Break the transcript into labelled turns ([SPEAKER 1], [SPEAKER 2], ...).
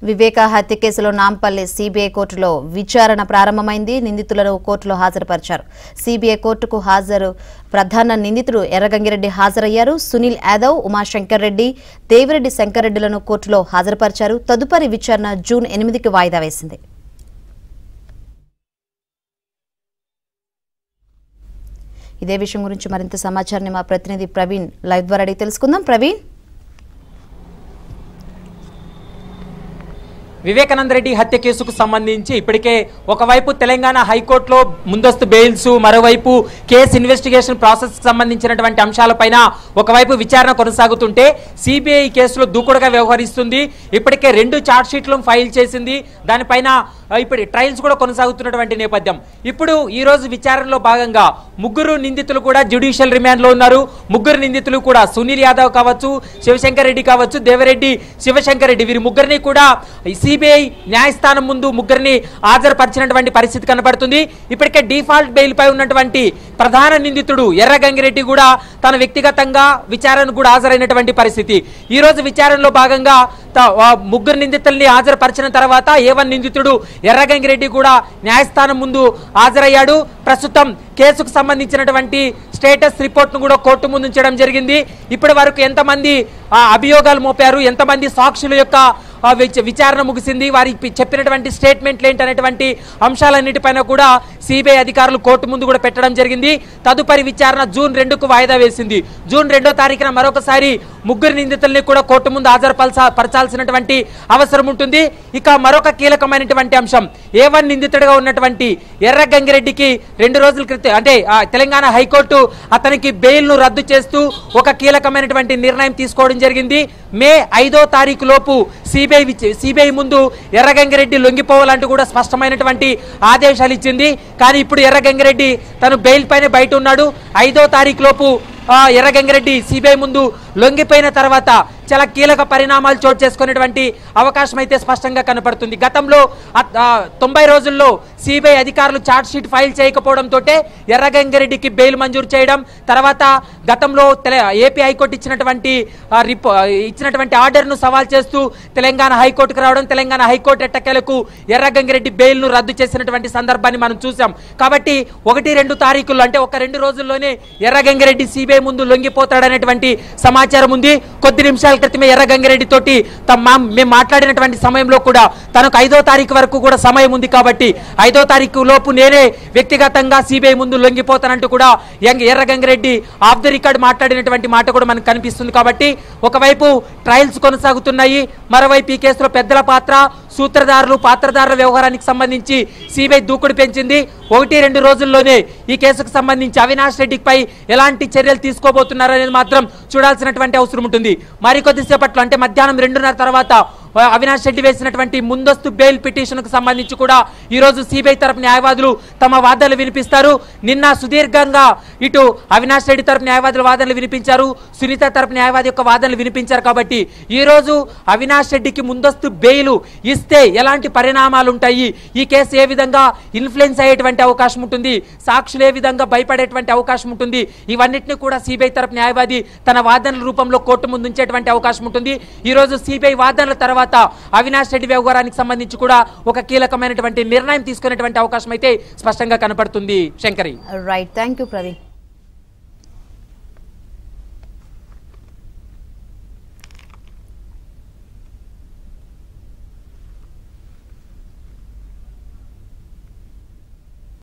[SPEAKER 1] వివేక హత్య కేసులో నాంపల్లి సిబిఐ కోర్టులో విచారణ ప్రారంభమైంది నిందితులను కోర్టులో హాజరుపరిచారు సిబిఐ కోర్టుకు హాజరు ప్రధాన నిందితుడు ఎర్రగంగిరెడ్డి హాజరయ్యారు సునీల్ యాదవ్ ఉమాశంకర్ రెడ్డి దేవిరెడ్డి శంకర్రెడ్డిలను కోర్టులో హాజరుపరిచారు తదుపరి విచారణ జూన్ ఎనిమిదికి వాయిదా వేసింది ఇదే విషయం గురించి మరింత సమాచారాన్ని మా ప్రతినిధి ప్రవీణ్ లైవ్ ద్వారా అడిగి తెలుసుకుందాం ప్రవీణ్
[SPEAKER 2] వివేకానంద రెడ్డి హత్య కేసుకు సంబంధించి ఇప్పటికే ఒకవైపు తెలంగాణ హైకోర్టులో ముందస్తు బెయిల్స్ మరోవైపు కేసు ఇన్వెస్టిగేషన్ ప్రాసెస్ సంబంధించినటువంటి అంశాలపైన ఒకవైపు విచారణ కొనసాగుతుంటే సిబిఐ కేసులో దూకుడుగా వ్యవహరిస్తుంది ఇప్పటికే రెండు ఛార్జ్ షీట్లను ఫైల్ చేసింది దానిపైన ఆ, ఇప్పుడు ట్రయల్స్ కూడా కొనసాగుతున్నటువంటి నేపథ్యం ఇప్పుడు ఈ రోజు విచారణలో భాగంగా ముగ్గురు నిందితులు కూడా జ్యుడిషియల్ రిమాండ్ లో ఉన్నారు ముగ్గురు నిందితులు కూడా సునీల్ యాదవ్ కావచ్చు శివశంకర్ రెడ్డి కావచ్చు దేవరెడ్డి శివశంకర్ రెడ్డి వీరి ముగ్గురిని కూడా సిబిఐ న్యాయస్థానం ముందు ముగ్గురిని హాజరుపరిచినటువంటి పరిస్థితి కనబడుతుంది ఇప్పటికే డిఫాల్ట్ బెయిల్ పై ఉన్నటువంటి ప్రధాన నిందితుడు ఎర్రగంగిరెడ్డి కూడా తన వ్యక్తిగతంగా విచారణకు కూడా హాజరైనటువంటి పరిస్థితి ఈ రోజు విచారణలో భాగంగా త- ఆ ముగ్గురు నిందితుల్ని హాజరుపరిచిన తర్వాత ఏ వన్ నిందితుడు ఎర్రగంగిరెడ్డి కూడా న్యాయస్థానం ముందు హాజరయ్యాడు ప్రస్తుతం కేసుకు సంబంధించినటువంటి స్టేటస్ రిపోర్ట్ ను కూడా కోర్టు ముందు ఉంచడం జరిగింది ఇప్పటి వరకు ఎంతమంది ఆ, అభియోగాలు మోపారు ఎంతమంది సాక్షుల యొక్క ఆ, విచ- విచారణ ముగిసింది వారి పి- చెప్పినటువంటి స్టేట్మెంట్లు ఏంటనేటువంటి అంశాలన్నిటిపైన కూడా సిబిఐ అధికారులు కోర్టు ముందు కూడా పెట్టడం జరిగింది తదుపరి విచారణ జూన్ రెండుకు వాయిదా వేసింది జూన్ రెండో తారీఖున మరొకసారి ముగ్గురు నిందితుల్ని కూడా కోర్టు ముందు హాజరుపరచా పరచాల్సినటువంటి అవసరం ఉంటుంది ఇక మరొక కీలకమైనటువంటి అంశం ఏ వన్ నిందితుడిగా ఉన్నటువంటి ఎర్ర గంగిరెడ్డికి రెండు రోజుల క్రితం అంటే ఆ, తెలంగాణ హైకోర్టు అతనికి బెయిల్ ను రద్దు చేస్తూ ఒక కీలకమైనటువంటి నిర్ణయం తీసుకోవడం జరిగింది మే ఐదో తారీఖు లోపు సిబిఐ సిబిఐ ముందు ఎర్రగంగిరెడ్డి లొంగిపోవాలంటూ కూడా స్పష్టమైనటువంటి ఆదేశాలు ఇచ్చింది కానీ ఇప్పుడు ఎర్రగంగిరెడ్డి తను బెయిల్ పైన బయట ఉన్నాడు ఐదో తారీఖు లోపు ఆ, ఎర్రగంగిరెడ్డి సిబిఐ ముందు లొంగిపోయిన తర్వాత చాలా కీలక పరిణామాలు చోటు చేసుకునేటువంటి అవకాశం అయితే స్పష్టంగా కనపడుతుంది గతంలో అ- ఆ, తొంభై రోజుల్లో సిబిఐ అధికారులు ఛార్జ్ షీట్ ఫైల్ చేయకపోవడంతో ఎర్రగంగిరెడ్డికి బెయిల్ మంజూరు చేయడం తర్వాత గతంలో తెల- ఏపీ హైకోర్టు ఇచ్చినటువంటి ఆ, రిపో ఆ, ఇచ్చినటువంటి ఆర్డర్ను సవాల్ చేస్తూ తెలంగాణ హైకోర్టుకు రావడం తెలంగాణ హైకోర్టు ఎట్టకేలకు ఎర్రగంగిరెడ్డి బెయిల్ ను రద్దు చేసినటువంటి సందర్భాన్ని మనం చూసాం కాబట్టి ఒకటి రెండు తారీఖుల్లో అంటే ఒక రెండు రోజుల్లోనే ఎర్రగంగిరెడ్డి సిబిఐ ముందు లొంగిపోతాడనేటువంటి సమాచారం ఉంది కొద్ది నిమిషాల క్రితమే ఎర్రగంగిరెడ్డి తోటి తమ మా- మేము మాట్లాడినటువంటి సమయంలో కూడా తనకు ఐదో తారీఖు వరకు కూడా సమయం ఉంది కాబట్టి ఐదో తారీఖు లోపు నేనే వ్యక్తిగతంగా సిబిఐ ముందు లొంగిపోతానంటూ కూడా యంగ్ ఎర్రగంగిరెడ్డి ఆఫ్ ది రికార్డ్ మాట్లాడినటువంటి మాట కూడా మనకు కనిపిస్తుంది కాబట్టి ఒకవైపు ట్రయల్స్ కొనసాగుతున్నాయి మరోవైపు ఈ కేసులో పెద్దల పాత్ర సూత్రధారులు పాత్రధారుల వ్యవహారానికి సంబంధించి సిబిఐ దూకుడు పెంచింది ఒకటి రెండు రోజుల్లోనే ఈ కేసుకు సంబంధించి అవినాష్ రెడ్డిపై ఎలాంటి చర్యలు తీసుకోబోతున్నారనేది మాత్రం చూడాల్సినటువంటి అవసరం ఉంటుంది మరికొద్దిసేపట్లో అంటే మధ్యాహ్నం రెండున్నర తర్వాత ఆ, అవినాష్ రెడ్డి వేసినటువంటి ముందస్తు బెయిల్ పిటిషన్ కు సంబంధించి కూడా ఈ రోజు సిబిఐ తరపు న్యాయవాదులు తమ వాదనలు వినిపిస్తారు నిన్న సుదీర్ఘంగా ఇటు అవినాష్ రెడ్డి తరపు న్యాయవాదుల వాదనలు వినిపించారు సునీత తరపు న్యాయవాది యొక్క వాదనలు వినిపించారు కాబట్టి ఈ రోజు అవినాష్ రెడ్డికి ముందస్తు బెయిల్ ఇస్తే ఎలాంటి పరిణామాలు ఉంటాయి ఈ కేసు ఏ విధంగా ఇన్ఫ్లుయెన్స్ అయ్యేటువంటి అవకాశం ఉంటుంది సాక్షులు ఏ విధంగా భయపడేటువంటి అవకాశం ఉంటుంది ఇవన్నిటిని కూడా సిబిఐ తరపు న్యాయవాది తన వాదనల రూపంలో కోర్టు ముందు ఉంచేటువంటి అవకాశం ఉంటుంది ఈ రోజు సిబిఐ వాదనల తర్వాత అవినాష్ రెడ్డి వ్యవహారానికి సంబంధించి కూడా ఒక కీలకమైనటువంటి నిర్ణయం తీసుకునేటువంటి అవకాశం అయితే స్పష్టంగా కనపడుతుంది Shankari
[SPEAKER 1] right thank you Praveen